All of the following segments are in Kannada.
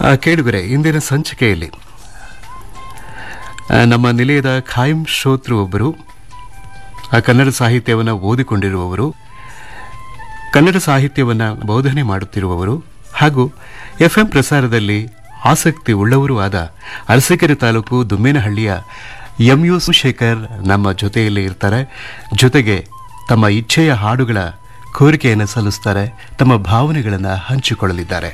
ಆ, ಕೇಳುಗರೆ ಇಂದಿನ ಸಂಚಿಕೆಯಲ್ಲಿ ಆ, ನಮ್ಮ ನಿಲಯದ ಖಾಯಂ ಶ್ರೋತೃ ಒಬ್ಬರು ಆ ಕನ್ನಡ ಸಾಹಿತ್ಯವನ್ನು ಓದಿಕೊಂಡಿರುವವರು ಕನ್ನಡ ಸಸಾಹಿತ್ಯವನ್ನು ಬೋಧನೆ ಮಾಡುತ್ತಿರುವವರು ಹಾಗೂ ಎಫ್ಎಂ ಪ್ರಸಾರದಲ್ಲಿ ಆಸಕ್ತಿ ಉಳ್ಳವರೂ ಆದ ಅರಸೀಕೆರೆ ತಾಲೂಕು ದುಮ್ಮೇನಹಳ್ಳಿಯ ಎಂ ಯು ಶೇಖರ್ ನಮ್ಮ ಜೊತೆಯಲ್ಲಿ ಇರ್ತಾರೆ ಜೊತೆಗೆ ತಮ್ಮ ಇಚ್ಛೆಯ ಹಾಡುಗಳ ಕೋರಿಕೆಯನ್ನು ಸಲ್ಲಿಸ್ತಾರೆ ತಮ್ಮ ಭಾವನೆಗಳನ್ನು ಹಂಚಿಕೊಳ್ಳಲಿದ್ದಾರೆ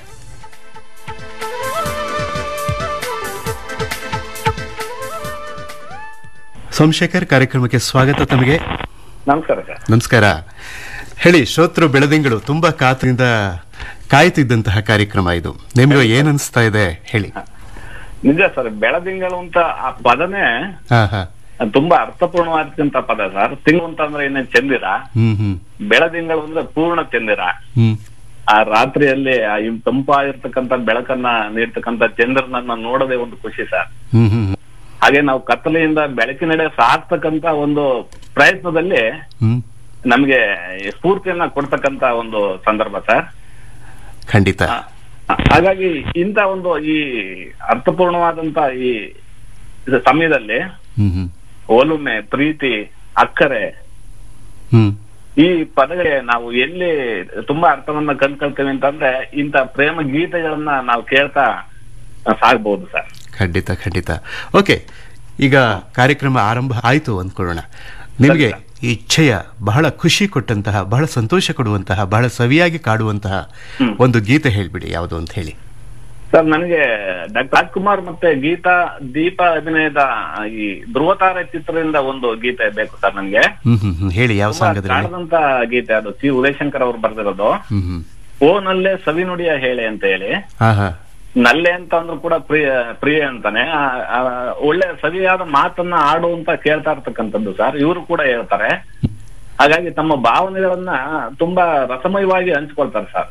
ಸೋಮಶೇಖರ್ ಕಾರ್ಯಕ್ರಮಕ್ಕೆ ಸ್ವಾಗತ ತಮಗೆ ನಮಸ್ಕಾರ ಸರ್ ನಮಸ್ಕಾರ ಹೇಳಿ ಶ್ರೋತೃ ಬೆಳದಿಂಗಳು ತುಂಬಾ ಕಾತರಿಂದ ಕಾಯ್ತಿದ್ದಂತಹ ಕಾರ್ಯಕ್ರಮ ಇದು ನಿಮ್ಗೆ ಏನ್ ಅನಿಸ್ತಾ ಇದೆ ಹೇಳಿ ನಿಜ ಸರ್ ಬೆಳದಿಂಗಳು ಅಂತ ಆ ಪದನೇ ಹಾ ಹಾ ತುಂಬಾ ಅರ್ಥಪೂರ್ಣವಾದಂತ ಪದ ಸರ್ ತಿಂಗಳು ಅಂತಂದ್ರೆ ಇನ್ನೇ ಚಂದಿರ ಹ್ಮ್ ಹ್ಮ್ ಬೆಳದಿಂಗಳು ಅಂದ್ರೆ ಪೂರ್ಣ ಚಂದಿರ ಹ್ಮ್ ಆ ರಾತ್ರಿಯಲ್ಲಿ ಆ ಇವ್ ತಂಪಾಗಿರ್ತಕ್ಕಂಥ ಬೆಳಕನ್ನ ನೀಡ್ತಕ್ಕಂಥ ಚಂದ್ರನನ್ನ ನೋಡೋದೇ ಒಂದು ಖುಷಿ ಸರ್ ಹ್ಮ್ ಹ್ಮ್ ಹಾಗೆ ನಾವು ಕತ್ತಲೆಯಿಂದ ಬೆಳಕಿನೆಡೆ ಸಾಕ್ತಕ್ಕಂತ ಒಂದು ಪ್ರಯತ್ನದಲ್ಲಿ ಹ್ಮ್ ನಮ್ಗೆ ಈ ಸ್ಫೂರ್ತಿಯನ್ನ ಕೊಡ್ತಕ್ಕಂತ ಒಂದು ಸಂದರ್ಭ ಸರ್ ಖಂಡಿತ ಹಾಗಾಗಿ ಇಂತ ಒಂದು ಈ ಅರ್ಥಪೂರ್ಣವಾದಂತ ಈ ಇದು ಸಮಯದಲ್ಲಿ ಹ್ಮ್ ಹ್ಮ್ ಒಲುಮೆ ಪ್ರೀತಿ ಅಕ್ಕರೆ ಹ್ಮ್ ಈ ಪದಗಳಿಗೆ ನಾವು ಎಲ್ಲಿ ತುಂಬಾ ಅರ್ಥವನ್ನ ಕಂಡ್ಕೊಳ್ತೇವೆ ಅಂತಂದ್ರೆ ಇಂತ ಪ್ರೇಮ ಗೀತೆಗಳನ್ನ ನಾವು ಕೇಳ್ತಾ ಸಾಗ್ಬಹುದು ಸರ್ ಖಂಡಿತ ಖಂಡಿತ ಓಕೆ ಈಗ ಕಾರ್ಯಕ್ರಮ ಆರಂಭ ಆಯ್ತು ಅಂದ್ಕೊಳ್ಳೋಣ ನಿಮಗೆ ಈ ಇಚ್ಛೆಯ ಬಹಳ ಖುಷಿ ಕೊಟ್ಟಂತಹ ಬಹಳ ಸಂತೋಷ ಕೊಡುವಂತಹ ಬಹಳ ಸವಿಯಾಗಿ ಕಾಡುವಂತಹ ಒಂದು ಗೀತೆ ಹೇಳ್ಬಿಡಿ ಯಾವುದು ಅಂತ ಹೇಳಿ ಸರ್ ನನಗೆ ಡಾಕ್ಟರ್ ರಾಜ್ಕುಮಾರ್ ಮತ್ತೆ ಗೀತಾ ದೀಪ ಅಭಿನಯದ ಈ ಧ್ರುವತಾರೆ ಚಿತ್ರದಿಂದ ಒಂದು ಗೀತೆ ಬೇಕು ಸರ್ ನನಗೆ ಹ್ಮ್ ಹ್ಮ್ ಹ್ಮ್ ಹೇಳಿ ಯಾವ ತುಂಬಾ ಸಾಂಗ್ ಅದ್ರಲ್ಲಿ ಕಾಡದಂತ ಗೀತೆ ಅದು ಸಿ ಉದಯಶಂಕರ್ ಅವರು ಬರೆದಿರೋದು ಹ್ಮ್ ಹ್ಮ್ ಓನಲ್ಲೇ ಸವಿನುಡಿಯ ಹೇಳೆ ಅಂತ ಹೇಳಿ ಹಾ ಹಾ ನಲ್ಲೆ ಅಂತ ಅಂದ್ರೂ ಕೂಡ ಪ್ರಿಯ ಪ್ರಿಯ ಅಂತಾನೆ ಆ- ಆ ಒಳ್ಳೆ ಸವಿಯಾದ ಮಾತನ್ನ ಆಡು ಅಂತ ಕೇಳ್ತಾ ಇರ್ತಕ್ಕಂಥದ್ದು ಸರ್ ಇವರು ಕೂಡ ಹೇಳ್ತಾರೆ ಹಾಗಾಗಿ ತಮ್ಮ ಭಾವನೆಗಳನ್ನ ತುಂಬಾ ರಸಮಯವಾಗಿ ಹಂಚ್ಕೊಳ್ತಾರೆ ಸರ್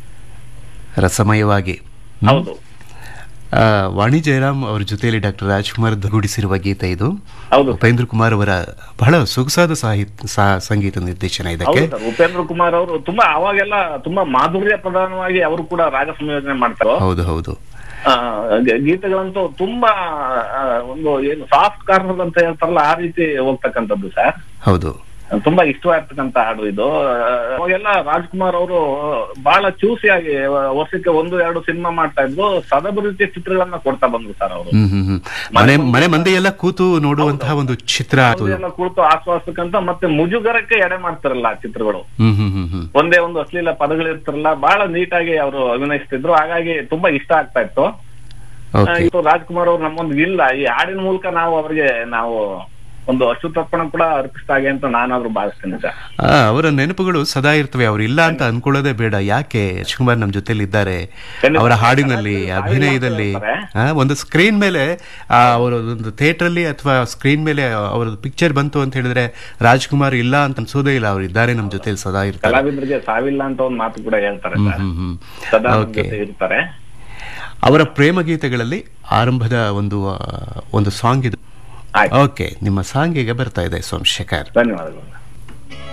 ರಸಮಯವಾಗಿ ಹ್ಮ್. ಹೌದು ಆ, ವಾಣಿ ಜಯರಾಮ್ ಅವರ ಜೊತೆಯಲ್ಲಿ ಡಾಕ್ಟರ್ ರಾಜ್ಕುಮಾರ್ ಗೂಡಿಸಿರುವ ಗೀತೆ ಇದು ಹೌದು ಉಪೇಂದ್ರ ಕುಮಾರ್ ಅವರ ಬಹಳ ಸೊಗಸಾದ ಸಾಹಿತ್ಯ ಸಾ- ಸಂಗೀತ ನಿರ್ದೇಶನ ಇದಕ್ಕೆ ಹೌದು ಸರ್ ಉಪೇಂದ್ರ ಕುಮಾರ್ ಅವರು ತುಂಬಾ ಅವಾಗೆಲ್ಲ ತುಂಬಾ ಮಾಧುರ್ಯ ಪ್ರಧಾನವಾಗಿ ಅವರು ಕೂಡ ರಾಗ ಸಂಯೋಜನೆ ಮಾಡ್ತಾರೆ ಹೌದು ಹೌದು ಆ, ಗ- ಗೀತೆಗಳಂತೂ ತುಂಬಾ ಆ, ಒಂದು ಏನು ಸಾಫ್ಟ್ ಕಾರ್ನರ್ ಅಂತ ಹೇಳ್ತಾರಲ್ಲ ಆ ರೀತಿ ಹೋಗ್ತಕ್ಕಂಥದ್ದು ಸರ್ ಹೌದು ತುಂಬಾ ಇಷ್ಟವಾಗಿರ್ತಕ್ಕಂಥ ಹಾಡು ಇದು ಆ, ಅವಾಗೆಲ್ಲ ರಾಜ್ಕುಮಾರ್ ಅವರು ಬಹಳ ಚೂಸಿಯಾಗಿ ವರ್ಷಕ್ಕೆ ಒಂದು ಎರಡು ಸಿನಿಮಾ ಮಾಡ್ತಾ ಇದ್ರು ಸದಭಿರುಚಿ ಚಿತ್ರಗಳನ್ನ ಕೊಡ್ತಾ ಬಂದ್ರು ಸರ್ ಅವರು ಹ್ಮ್ ಹ್ಮ್ ಹ್ಮ್ ಮನೆ ಮನೆ ಮಂದಿ ಎಲ್ಲ ಕೂತು ನೋಡುವಂತಹ ಒಂದು ಚಿತ್ರ ಅದು ಎಲ್ಲ ಕುಳಿತು ಆಸ್ವಾಸಕ್ಕಂತ ಮತ್ತೆ ಮುಜುಗರಕ್ಕೆ ಎಡೆ ಮಾಡ್ತಾರಲ್ಲ ಆ ಚಿತ್ರಗಳು ಹ್ಮ್ ಹ್ಮ್ ಹ್ಮ್ ಹ್ಮ್ ಒಂದೇ ಒಂದು ಅಶ್ಲೀಲ ಪದಗಳಿರ್ತಾರಲ್ಲ ಬಹಳ ನೀಟಾಗಿ ಅವರು ಅಭಿನಯಿಸ್ತಿದ್ರು ಹಾಗಾಗಿ ತುಂಬಾ ಇಷ್ಟ ಆಗ್ತಾ ಇತ್ತು ಆ, ಓಕೆ ಇವತ್ತು ರಾಜ್ಕುಮಾರ್ ಅವ್ರು ನಮ್ಮೊಂದು ಇಲ್ಲ ಈ ಹಾಡಿನ ಮೂಲಕ ನಾವು ಅವರಿಗೆ ನಾವು ಒಂದು ಅಶ್ರುತರ್ಪಣ ಕೂಡ ಅರ್ಪಿಸ್ತಾಗೆ ಅಂತ ನಾನಾದ್ರೂ ಭಾವಿಸ್ತೇನೆ ಸರ್ ಆ, ಅವರ ನೆನಪುಗಳು ಸದಾ ಇರ್ತವೆ ಅವ್ರು ಇಲ್ಲ ಅಂತ ಅನ್ಕೊಳ್ಳೋದೇ ಬೇಡ ಯಾಕೆ ಶಿವಕುಮಾರ್ ನಮ್ಮ ಜೊತೆಲಿ ಇದ್ದಾರೆ ಖಂಡಿತ. ಅವರ ಹಾಡಿನಲ್ಲಿ ಸಾವಿಲ್ಲ ಅಂತ ಅಭಿನಯದಲ್ಲಿ ಹೇಳ್ತಾರೆ. ಆ, ಒಂದು ಸ್ಕ್ರೀನ್ ಮೇಲೆ ಆ, ಅವರ ಒಂದು ಥಿಯೇಟರ್ ಅಲ್ಲಿ ಅಥವಾ ಸ್ಕ್ರೀನ್ ಮೇಲೆ ಅವರ ಪಿಕ್ಚರ್ ಬಂತು ಅಂತ ಹೇಳಿದ್ರೆ ರಾಜ್ಕುಮಾರ್ ಇಲ್ಲ ಅಂತ ಅನ್ಸೋದೇ ಇಲ್ಲ ಅವ್ರು ಇದ್ದಾರೆ ನಮ್ಮ ಜೊತೆಲಿ ಸದಾ ಇರ್ತಾರೆ ಕಲಾವಿದರಿಗೆ ಸಾವಿಲ್ಲ ಅಂತ ಒಂದು ಮಾತು ಕೂಡ ಹೇಳ್ತಾರೆ ಹ್ಮ್ ಸರ್ ಹ್ಮ್ ಹ್ಮ್ ಸದಾ ನಮ್ ಓಕೆ ಜೊತೆ ಇರ್ತಾರೆ ಅವರ ಪ್ರೇಮ ಗೀತೆಗಳಲ್ಲಿ ಆರಂಭದ ಒಂದು ಆ, ಒಂದು ಸಾಂಗ್ ಇದು ಆಯ್ತು ಓಕೆ ನಿಮ್ಮ ಸಾಂಗ್ ಈಗ ಬರ್ತಾ ಇದೆ ಸೋಮಶೇಖರ್ ಧನ್ಯವಾದಗಳು